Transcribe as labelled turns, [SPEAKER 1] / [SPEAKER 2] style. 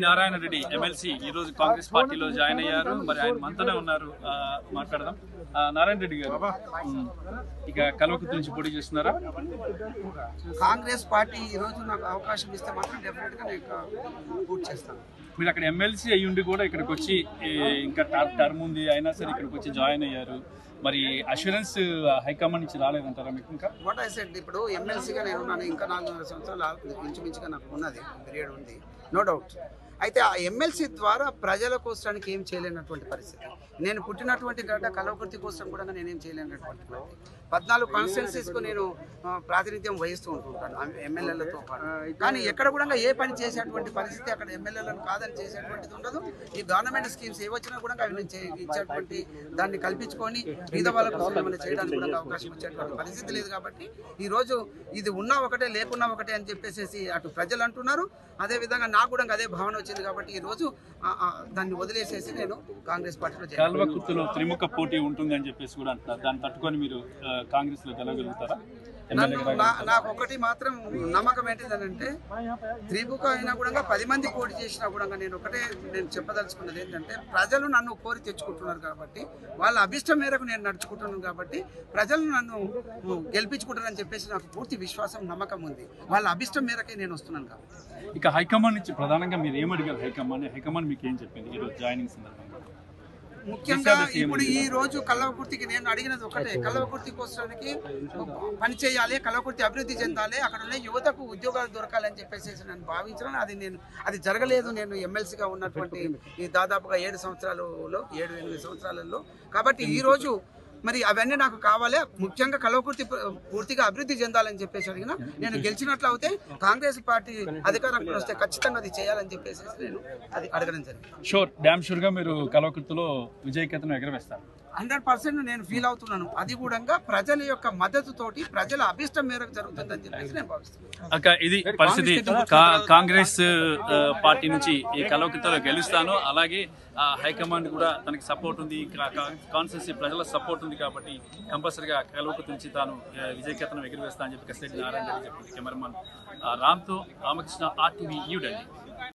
[SPEAKER 1] Narayana Reddy MLC ఈ రోజు కాంగ్రెస్ పార్టీలో జాయిన్ అయ్యారు మరి ఆయన మనతోనే ఉన్నారు ఆ, మాట్లాడదాం ఆ, నారాయణ రెడ్డి గారు ఉమ్, ఇక కల్వకుర్తి నుంచి పోటీ చేస్తున్నారా
[SPEAKER 2] కాంగ్రెస్ పార్టీ ఈ రోజు నాకు అవకాశం ఇస్తే మాత్రం డెఫినెట్ గా నేను పూర్తి చేస్తాను
[SPEAKER 1] మీరు అక్కడ ఎమ్మెల్సీ అయ్యి ఉండి కూడా ఇక్కడికి వచ్చి ఈ, ఇంకా టర్- టర్మ్ ఉంది అయినా సరే ఇక్కడికి వచ్చి జాయిన్ అయ్యారు మరి అష్యూరెన్స్ హైకమాండ్ నుంచి రాలేదంటారా మీకు ఇంకా
[SPEAKER 2] వాట్ ఐ సెడ్ ఇప్పుడు ఎమ్మెల్సీగా నేను ఉన్నాను ఇంకా నాలుగున్నర సంవత్సరాలు ఇంచుమించుగా నాకు ఉన్నది పీరియడ్ ఉంది నో డౌట్ అయితే ఆ ఎమ్మెల్సీ ద్వారా ప్రజల కోసానికి ఏం చేయలేనటువంటి పరిస్థితి నేను పుట్టినటువంటి గడ్డ కలవకుర్తి కోసం కూడా నేనేం చేయలేనటువంటి పరిస్థితి. పద్నాలుగు కాన్స్టిట్యున్సీస్కు నేను ఆ, ప్రాతినిధ్యం వహిస్తూ ఉంటుంటాను ఎమ్మెల్యేలతో పాటు కానీ ఎక్కడ కూడా ఏ పని చేసేటువంటి పరిస్థితి అక్కడ ఎమ్మెల్యేలను కాదని చేసేటువంటిది ఉండదు ఈ గవర్నమెంట్ స్కీమ్స్ ఏ వచ్చినా కూడా అవి నేను చే- ఇచ్చేటువంటి దాన్ని కల్పించుకొని పేద వాళ్ళ కోసం ఏమైనా చేయడానికి కూడా అవకాశం వచ్చేటువంటి పరిస్థితి లేదు కాబట్టి ఈ రోజు ఇది ఉన్నా ఒకటే లేకున్నా ఒకటే అని చెప్పేసి అటు ప్రజలు అంటున్నారు అదే విధంగా నాకు కూడా అదే భావన వచ్చింది కాబట్టి ఈ రోజు ఆ, ఆ, దాన్ని వదిలేసేసి నేను కాంగ్రెస్ పార్టీలో చేరాను.
[SPEAKER 1] కల్వకుర్తిలో త్రిముఖ పోటీ ఉంటుంది అని చెప్పేసి కూడా అంటున్నారు దాన్ని తట్టుకొని మీరు కాంగ్రెస్ లో గెలవగలుగుతారా
[SPEAKER 2] నన్ను
[SPEAKER 1] ఎమ్మెల్యేగా
[SPEAKER 2] నా- నాకు ఒకటి మాత్రం నమ్మకం ఏంటిదనంటే త్రిముఖ అయినా కూడా పది మంది పోటీ చేసినా కూడా నేను ఒకటే నేను చెప్పదలుచుకున్నది ఏంటంటే ప్రజలు నన్ను కోరి తెచ్చుకుంటున్నారు కాబట్టి వాళ్ళ అభిష్టం మేరకు నేను నడుచుకుంటున్నాను కాబట్టి ప్రజలు నన్ను గెలిపించుకుంటారని చెప్పేసి నాకు పూర్తి విశ్వాసం నమ్మకం ఉంది వాళ్ళ అభిష్టం మేరకే నేను వస్తున్నాను కాబట్టి
[SPEAKER 1] ఇక హైకమాండ్ నుంచి ప్రధానంగా మీరు ఏం అడిగారు హైకమాండ్ హైకమాండ్ మీకు ఏం చెప్పింది ఈరోజు జాయినింగ్ సందర్భంగా
[SPEAKER 2] ముఖ్యంగా ఇప్పుడు ఈ రోజు కల్లవకుర్తికి నేను అడిగినది ఒకటే కల్లవకుర్తి కోసానికి పని చేయాలి కల్లవకుర్తి అభివృద్ధి చెందాలి అక్కడ ఉన్న యువతకు ఉద్యోగాలు దొరకాలని చెప్పేసి నేను భావించాను అది నేను అది జరగలేదు నేను ఎమ్మెల్సీగా ఉన్నటువంటి ఈ దాదాపుగా ఏడు సంవత్సరాలలో ఏడు ఎనిమిది సంవత్సరాలలో కాబట్టి ఈ రోజు మరి అవన్నీ నాకు కావాలి ముఖ్యంగా కలవకుర్తి పూర్తిగా అభివృద్ధి చెందాలని చెప్పేసి అడిగిన నేను గెలిచినట్లు అయితే కాంగ్రెస్ పార్టీ అధికారంలో వస్తే ఖచ్చితంగా అది చేయాలని చెప్పేసి నేను అది అడగడం జరిగింది
[SPEAKER 1] షూర్ డ్యామ్ షూర్ గా మీరు కలవకుర్తిలో విజయకేతనం ఎగరవేస్తారు
[SPEAKER 2] హండ్రెడ్ పర్సెంట్ నేను ఫీల్ అవుతున్నాను అది కూడా ప్రజల యొక్క మద్దతుతోటి ప్రజల అభిష్టం మేరకు జరుగుతుందని చెప్పేసి నేను భావిస్తున్నాను
[SPEAKER 1] అక్క ఇది పరిస్థితి కా- కాంగ్రెస్ ఆ, పార్టీ నుంచి ఈ కలవకుర్తిలో గెలుస్తాను అలాగే ఆ, హైకమాండ్ కూడా తనకి సపోర్ట్ ఉంది కాన్స్టిట్యూన్సీ ప్రజల సపోర్ట్ ఉంది కాబట్టి కంపల్సరీగా కలవకుర్తి నుంచి తాను ఆ, విజయకేతనం ఎగురవేస్తా అని చెప్పి కసిరెడ్డి నారాయణ రెడ్డి చెప్పింది కెమెరామాన్ ఆ, రామ్తో రామకృష్ణ ఆర్టీవీ న్యూ ఢిల్లీ